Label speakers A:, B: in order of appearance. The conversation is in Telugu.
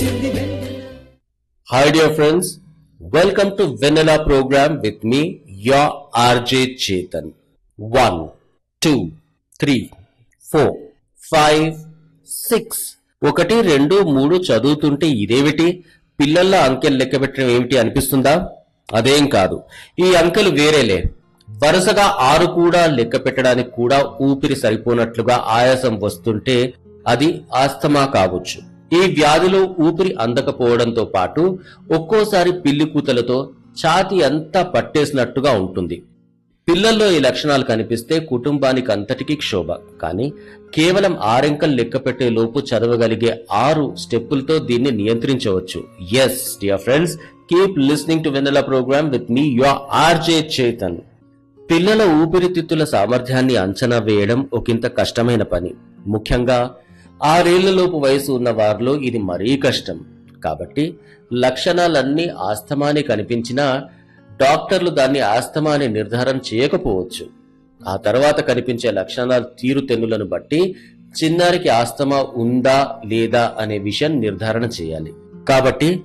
A: Hi dear friends, welcome to Vanilla program with me, your RJ Chetan. One, two, three, four, five, six. ఒకటి రెండు మూడు చదువుతుంటే ఇదేమిటి పిల్లల్లో అంకెలు లెక్క పెట్టడం ఏమిటి అనిపిస్తుందా అదేం కాదు ఈ అంకెలు వేరేలే వరుసగా ఆరు కూడా లెక్క పెట్టడానికి కూడా ఊపిరి సరిపోనట్లుగా ఆయాసం వస్తుంటే అది ఆస్తమా కావచ్చు ఈ వ్యాధిలో ఊపిరి అందకపోవడంతో పాటు ఒక్కోసారి పిల్లి కూతలతో ఛాతి అంతా పట్టేసినట్టుగా ఉంటుంది పిల్లల్లో ఈ లక్షణాలు కనిపిస్తే కుటుంబానికి అంతటికీ క్షోభ కానీ కేవలం ఆరెంకలు లెక్క పెట్టే లోపు చదవగలిగే ఆరు స్టెప్పులతో దీన్ని నియంత్రించవచ్చు yes dear friends keep listening to Vennela program with మీ యువర్ ఆర్జే చేతన్ పిల్లల ఊపిరితిత్తుల సామర్థ్యాన్ని అంచనా వేయడం ఒకంత కష్టమైన పని ముఖ్యంగా ఆరేళ్లలోపు వయసు ఉన్న వారిలో ఇది మరీ కష్టం కాబట్టి లక్షణాలన్నీ ఆస్తమాని కనిపించినా డాక్టర్లు దాన్ని ఆస్తమా అని నిర్ధారణ చేయకపోవచ్చు ఆ తర్వాత కనిపించే లక్షణాల తీరుతెన్నులను బట్టి చిన్నారికి ఆస్తమా ఉందా లేదా అనే విషయం నిర్ధారణ చేయాలి కాబట్టి